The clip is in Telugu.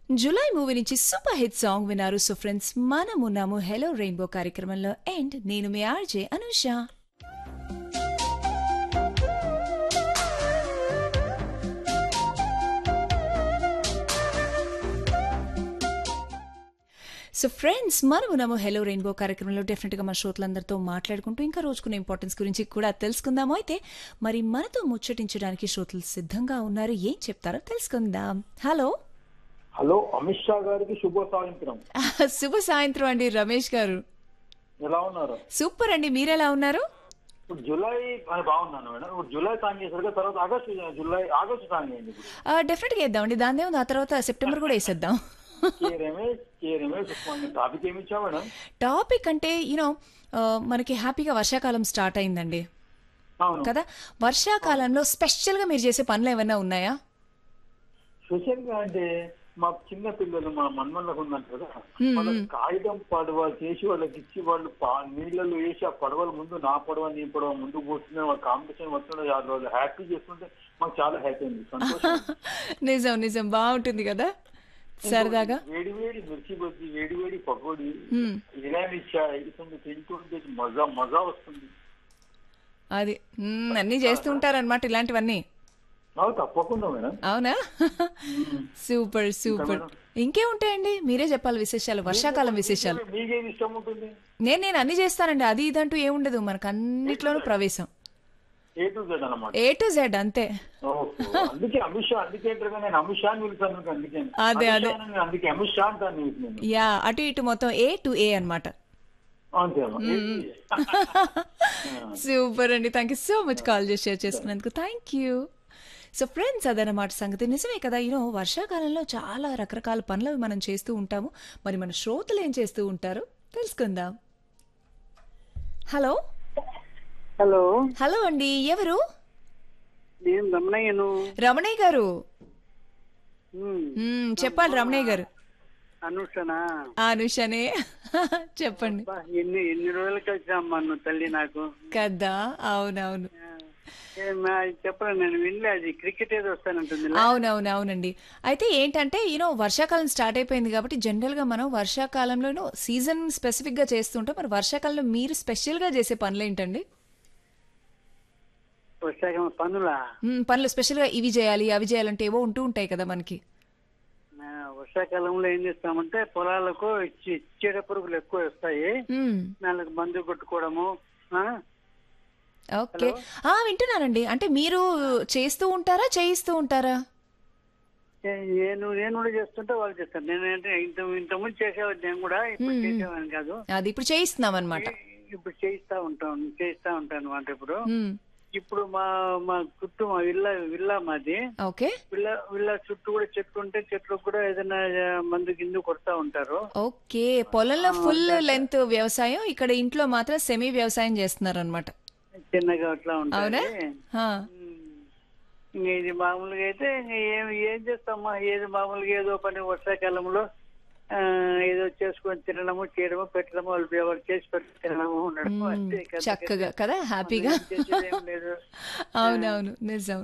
జులై మూవీ నుంచి సూపర్ హిట్ సాంగ్ విన్నారు సో ఫ్రెండ్స్ మనమున్నాము హెలో రెయిన్బో కార్యక్రమంలో అండ్ నేను మీ ఆర్జే అనుష సో ఫ్రెండ్స్ మనమున్నాము హెలో రెయిన్బో కార్యక్రమంలో డెఫినెట్గా మా శ్రోతలందరితో మాట్లాడుకుంటూ ఇంకా రోజుకున్న ఇంపార్టెన్స్ గురించి కూడా తెలుసుకుందాము అయితే మరి మనతో ముచ్చటించడానికి శ్రోతలు సిద్ధంగా ఉన్నారు ఏం చెప్తారో తెలుసుకుందాం హలో హలో అమిత్ షా గారికి శుభ సాయంత్రం శుభ సాయంత్రం అండి రమేష్ గారు ఎలా ఉన్నారు సూపర్ అండి మీరెలా ఉన్నారు ఇప్పుడు జూలై ఆ, బాగున్నాను మేడం ఇప్పుడు జూలై సాంగ్ చేశారు కదా తర్వాత ఆగస్టు జూలై ఆగస్టు సాంగ్ అయింది ఇప్పుడు డెఫినెట్ గా వేద్దామండి దాని ఉంది ఆ తర్వాత సెప్టెంబర్ కూడా వేసేద్దాం K Ramesh K Ramesh topic ఏమి ఇచ్చా మేడం టాపిక్ అంటే యూనో మనకి హ్యాపీగా వర్షాకాలం స్టార్ట్ అయిందండి అవును కదా వర్షాకాలంలో స్పెషల్ గా మీరు చేసే పనులు ఏమైనా ఉన్నాయా స్పెషల్ గా అంటే మా చిన్న పిల్లలు మా మన్మన్లకు ఉందంట కదా వాళ్ళకి కాగితం పడవ చేసి వాళ్ళకి ఇచ్చి వాళ్ళు పా- నీళ్ళలో వేసి ఆ పడవల ముందు నా పడవ నీ పడవ ముందు పోతుంది వాళ్ళ కాంపిటీషన్ వస్తుండే వాళ్ళు హ్యాపీ చేస్తుంటే మాకు చాలా హ్యాపీ అయింది సంతోషం నిజం నిజం బాగుంటుంది కదా సరదాగా వేడి వేడి మిర్చి బజ్జి వేడి వేడి పకోడి మ్మ్. ఇలాంటి చాయ్ ఇటువంటి తింటుంటే మజా మజా వస్తుంది అది మ్మ్, అన్నీ చేస్తూ ఉంటారన్నమాట ఇలాంటివన్నీ అవు తప్పకుండా మేడం అవునా సూపర్ సూపర్ ఇంకే ఉంటాయండి మీరే చెప్పాలి విశేషాలు వర్షాకాలం విశేషాలు మీకేది ఇష్టం ఉంటుంది నేను నేను అన్ని చేస్తానండి అది ఇదంటూ ఏముండదు మనకు అన్నిట్లోనూ ప్రవేశం ఏ టు జెడ్ అనమాట ఏ టు జెడ్ అంతే ఓహో. అందుకే అమిత్ షా అందుకే అంటారు కదా, నేను అమిత్ షా అని పిలుస్తాను మీకు అందుకే అదే, అమిత్ అదే. షా అని అందుకే అమిత్ షా అంటాను మీకు నేను యా అటు ఇటు మొత్తం ఏ టు ఏ అన్నమాట అంతే అమ్మా. సూపర్ అండి thank you so much call చేసి షేర్ చేసుకున్నందుకు థ్యాంక్ యూ సో ఫ్రెండ్స్ అదనమాట సంగతి నిజమే కదా యూనో వర్షాకాలంలో చాలా రకరకాల పనులు అవి మనం చేస్తూ ఉంటాము మరి మన శ్రోతలు ఏం చేస్తూ ఉంటారు తెలుసుకుందాం హలో హలో హలో అండి ఎవరు నేను రమణయ్యను రమణయ్య గారు ఉమ్, మ్మ్, చెప్పాలి రమణయ్య గారు అనుషనా ఆ, అనుషనే చెప్పండి అబ్బా, ఎన్ని ఎన్ని రోజులు కలిసామ్మా నువ్వు తల్లి నాకు కదా అవునవును ఆ, ఏమ్మా, అది చెప్పరా నేను వినలే అది క్రికెట్ ఏదో వస్తానంటుంది అవునవును అవునండి అయితే ఏంటంటే యూనో వర్షాకాలం స్టార్ట్ అయిపోయింది కాబట్టి జనరల్ గా మనం వర్షాకాలంలో సీజన్ స్పెసిఫిక్ గా చేస్తుంటాం మరి వర్షాకాలంలో మీరు స్పెషల్ గా చేసే పనులు ఏంటండి వచ్చాక పనులా మ్మ్, పనులు స్పెషల్ గా ఇవి చేయాలి అవి చేయాలంటే ఏవో ఉంటూ ఉంటాయి కదా మనకి ఆ, వర్షాకాలంలో ఏం చేస్తామంటే పొలాలకు చి- చీడ పురుగులు ఎక్కువ వస్తాయి మ్మ్, దానికి మందు కొట్టుకోవడము ఆ, ఓకే ఆ వింటున్నానండి అంటే మీరు చేస్తూ ఉంటారా చేయిస్తూ ఉంటారా ఏ- నేను నేను కూడా చేస్తుంటే వాళ్ళు చేస్తారు నేను అంటే ఇంత ఇంతకుముందు చేసేవాడిని నేను కూడా ఇప్పుడు చేసేవాడిని కాదు అది ఇప్పుడు చేయిస్తున్నాం అనమాట ఇప్పుడు చేయిస్తా ఉంటాను చేయిస్తా ఉంటాను అనమాట ఇప్పుడు ఇప్పుడు మా మా చుట్టూ మా విల్లా విల్లా మాది ఓకే విల్లా విల్లా చుట్టూ కూడా చెట్లు ఉంటే చెట్లకు కూడా ఏదైనా మందు గిందు కొడతా ఉంటారు ఓకే పొలంలో ఫుల్ లెంత్ వ్యవసాయం ఇక్కడ ఇంట్లో మాత్రం సెమీ వ్యవసాయం చేస్తున్నారు అనమాట చిన్నగా అట్లా అవునా ఉంటాయి ఆ, ఇంకా ఇది మామూలుగా అయితే ఇంక ఏం ఏం చేస్తామా ఏది మామూలుగా ఏదో పని వర్షాకాలంలో ఆ, ఏదో చేసుకొని తినడము చేయడము పెట్టడము వాళ్ళు ఎవరు చేసి పెట్టి తినడము ఉండడము అంతే కదా. చక్కగా కదా హ్యాపీగా చేసేది ఏం లేదు అవునవును నిజం